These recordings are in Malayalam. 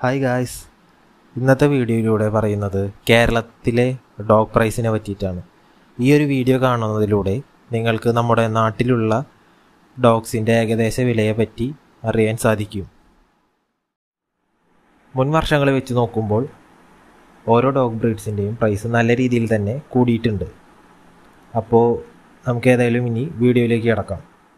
ഹായ് ഗായ്സ് ഇന്നത്തെ വീഡിയോയിലൂടെ പറയുന്നത് കേരളത്തിലെ ഡോഗ് പ്രൈസിനെ പറ്റിയിട്ടാണ് ഈ ഒരു വീഡിയോ കാണുന്നതിലൂടെ നിങ്ങൾക്ക് നമ്മുടെ നാട്ടിലുള്ള ഡോഗ്സിൻ്റെ ഏകദേശ വിലയെ പറ്റി അറിയാൻ സാധിക്കും മുൻ വർഷങ്ങളെ വെച്ച് നോക്കുമ്പോൾ ഓരോ ഡോഗ് ബ്രീഡ്സിൻ്റെയും പ്രൈസ് നല്ല രീതിയിൽ തന്നെ കൂടിയിട്ടുണ്ട് അപ്പോൾ നമുക്ക് ഏതായാലും ഇനി വീഡിയോയിലേക്ക് കിടക്കാം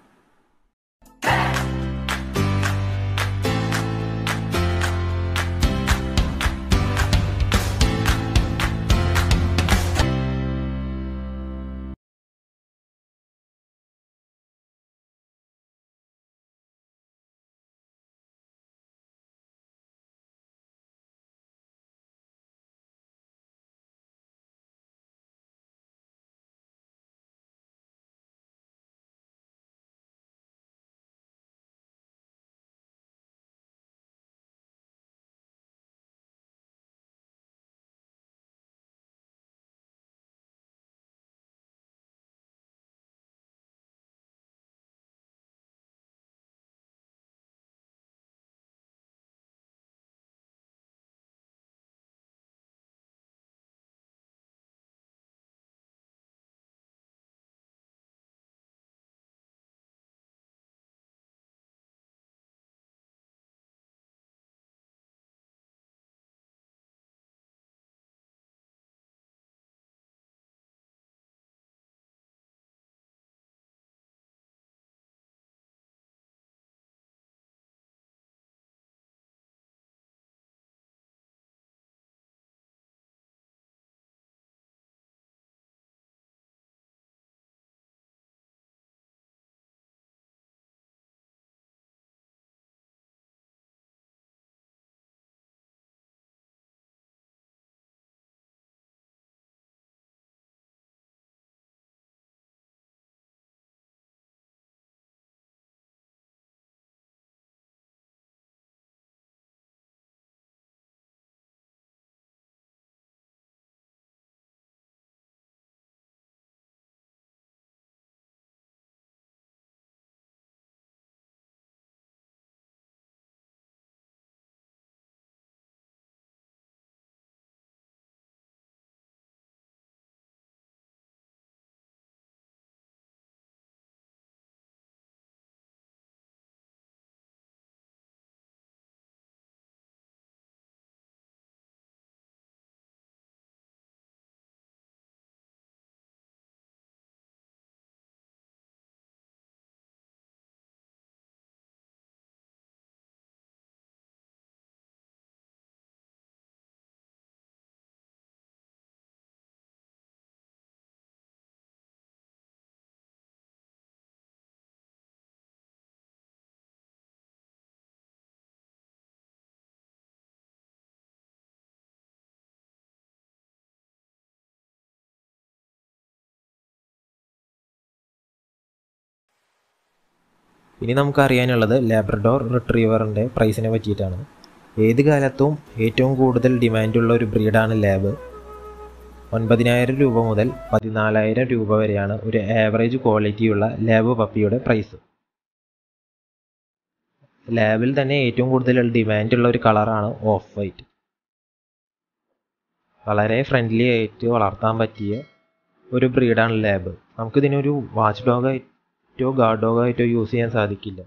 ഇനി നമുക്ക് അറിയാനുള്ളത് ലാബ്രഡോർ റിട്രീവറിൻ്റെ പ്രൈസിനെ പറ്റിയിട്ടാണ് ഏത് കാലത്തും ഏറ്റവും കൂടുതൽ ഡിമാൻഡുള്ള ഒരു ബ്രീഡാണ് ലാബ് ഒൻപതിനായിരം രൂപ മുതൽ പതിനാലായിരം രൂപ വരെയാണ് ഒരു ആവറേജ് ക്വാളിറ്റിയുള്ള ലാബ് പപ്പിയുടെ പ്രൈസ് ലാബിൽ തന്നെ ഏറ്റവും കൂടുതൽ ഡിമാൻഡുള്ള ഒരു കളറാണ് ഓഫ് വൈറ്റ് വളരെ ഫ്രണ്ട്ലി ആയിട്ട് വളർത്താൻ പറ്റിയ ഒരു ബ്രീഡാണ് ലാബ് നമുക്കിതിനൊരു വാച്ച് ഡോഗായിട്ടോ ഗാർഡ് ഡോഗായിട്ടോ യൂസ് ചെയ്യാൻ സാധിക്കില്ല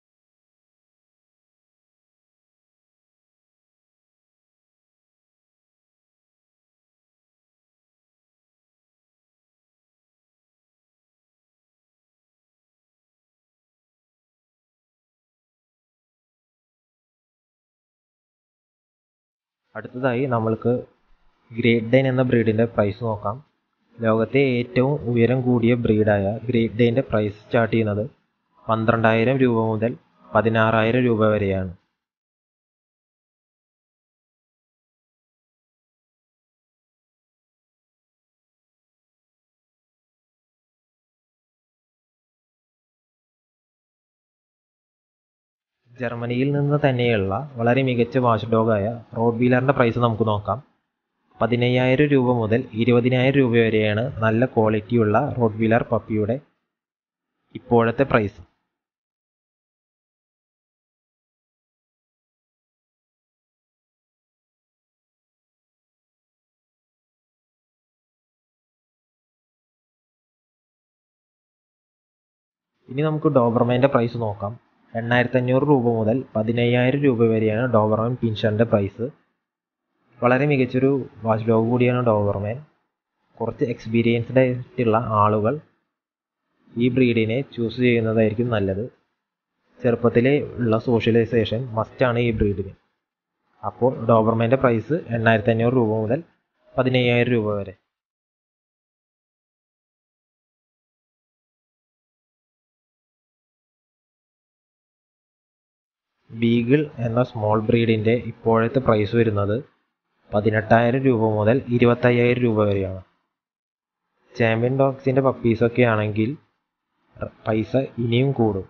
അടുത്തതായി നമ്മൾക്ക് ഗ്രേറ്റ് ഡൈൻ എന്ന ബ്രീഡിൻ്റെ പ്രൈസ് നോക്കാം ലോകത്തെ ഏറ്റവും ഉയരം കൂടിയ ബ്രീഡായ ഗ്രേറ്റ് ഡൈൻ്റെ പ്രൈസ് സ്റ്റാർട്ട് ചെയ്യുന്നത് പന്ത്രണ്ടായിരം രൂപ മുതൽ പതിനാറായിരം രൂപ വരെയാണ് ജർമ്മനിയിൽ നിന്ന് തന്നെയുള്ള വളരെ മികച്ച വാച്ച് ഡോഗായ റോഡ് വീലറിൻ്റെ പ്രൈസ് നമുക്ക് നോക്കാം പതിനയ്യായിരം രൂപ മുതൽ ഇരുപതിനായിരം രൂപ വരെയാണ് നല്ല ക്വാളിറ്റിയുള്ള റോഡ് വീലർ പപ്പിയുടെ ഇപ്പോഴത്തെ പ്രൈസ് ഇനി നമുക്ക് ഡോബർമാൻ്റെ പ്രൈസ് നോക്കാം എണ്ണായിരത്തി അഞ്ഞൂറ് രൂപ മുതൽ പതിനയ്യായിരം രൂപ വരെയാണ് ഡോബർമാൻ പിൻഷറിൻ്റെ പ്രൈസ് വളരെ മികച്ചൊരു വാച്ച് ഡോഗ് കൂടിയാണ് ഡോബർമാൻ കുറച്ച് എക്സ്പീരിയൻസ്ഡ് ആയിട്ടുള്ള ആളുകൾ ഈ ബ്രീഡിനെ ചൂസ് ചെയ്യുന്നതായിരിക്കും നല്ലത് ചെറുപ്പത്തിലേ ഉള്ള സോഷ്യലൈസേഷൻ മസ്റ്റാണ് ഈ ബ്രീഡിന് അപ്പോൾ ഡോബർമാൻ്റെ പ്രൈസ് എണ്ണായിരത്തി അഞ്ഞൂറ് രൂപ മുതൽ പതിനയ്യായിരം രൂപ വരെ ബീഗിൾ എന്ന സ്മോൾ ബ്രീഡിൻ്റെ ഇപ്പോഴത്തെ പ്രൈസ് വരുന്നത് പതിനെട്ടായിരം രൂപ മുതൽ ഇരുപത്തയ്യായിരം രൂപ വരെയാണ് ചാമ്പ്യൻ ഡോഗ്സിൻ്റെ പപ്പീസൊക്കെ ആണെങ്കിൽ പൈസ ഇനിയും കൂടും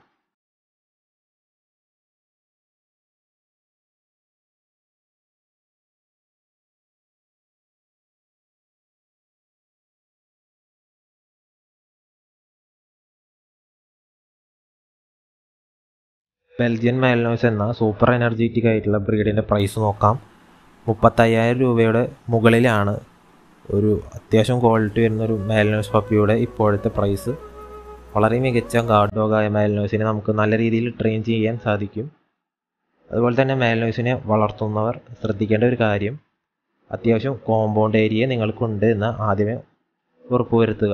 ബെൽജിയൻ മാലിനോസ് എന്ന സൂപ്പർ എനർജറ്റിക് ആയിട്ടുള്ള ബ്രീഡിൻ്റെ പ്രൈസ് നോക്കാം മുപ്പത്തയ്യായിരം രൂപയുടെ മുകളിലാണ് ഒരു അത്യാവശ്യം ക്വാളിറ്റി വരുന്ന ഒരു മാലിനോസ് പപ്പിയുടെ ഇപ്പോഴത്തെ പ്രൈസ് വളരെ മികച്ച ഗാർഡ് ഡോഗായ മാലിനോസിനെ നമുക്ക് നല്ല രീതിയിൽ ട്രെയിൻ ചെയ്യാൻ സാധിക്കും അതുപോലെ തന്നെ മാലിനോസിനെ വളർത്തുന്നവർ ശ്രദ്ധിക്കേണ്ട ഒരു കാര്യം അത്യാവശ്യം കോമ്പൗണ്ട് ഏരിയ നിങ്ങൾക്കുണ്ട് എന്ന് ആദ്യമേ ഉറപ്പുവരുത്തുക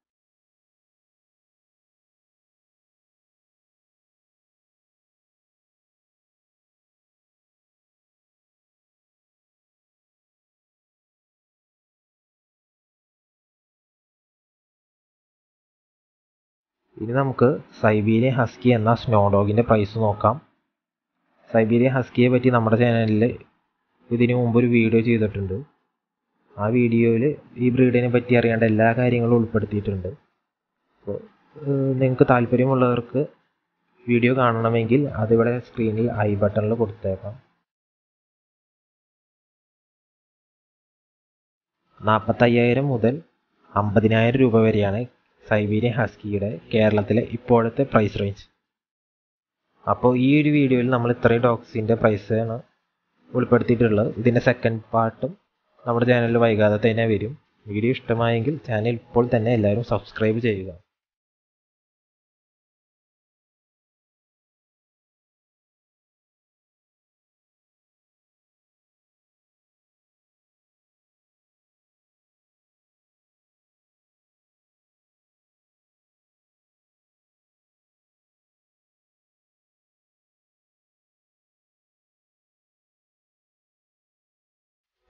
ഇനി നമുക്ക് സൈബീരിയൻ ഹസ്കി എന്ന സ്നോ ഡോഗിൻ്റെ പ്രൈസ് നോക്കാം സൈബീരിയൻ ഹസ്കിയെ പറ്റി നമ്മുടെ ചാനലിൽ ഇതിനു മുമ്പ് ഒരു വീഡിയോ ചെയ്തിട്ടുണ്ട് ആ വീഡിയോയിൽ ഈ ബ്രീഡിനെ പറ്റി അറിയേണ്ട എല്ലാ കാര്യങ്ങളും ഉൾപ്പെടുത്തിയിട്ടുണ്ട് അപ്പോൾ നിങ്ങൾക്ക് താല്പര്യമുള്ളവർക്ക് വീഡിയോ കാണണമെങ്കിൽ അതിവിടെ സ്ക്രീനിൽ ഐ ബട്ടണിൽ കൊടുത്തേക്കാം നാൽപ്പത്തയ്യായിരം മുതൽ അമ്പതിനായിരം രൂപ വരെയാണ് സൈബീരിയൻ ഹസ്കിയുടെ കേരളത്തിലെ ഇപ്പോഴത്തെ പ്രൈസ് റേഞ്ച് അപ്പോൾ ഈ ഒരു വീഡിയോയിൽ നമ്മൾ ഇത്രയും ഡോഗ്സിൻ്റെ പ്രൈസാണ് ഉൾപ്പെടുത്തിയിട്ടുള്ളത് ഇതിൻ്റെ സെക്കൻഡ് പാർട്ടും നമ്മുടെ ചാനലിൽ വൈകാതെ തന്നെ വരും വീഡിയോ ഇഷ്ടമായെങ്കിൽ ചാനൽ ഇപ്പോൾ തന്നെ എല്ലാവരും സബ്സ്ക്രൈബ് ചെയ്യുക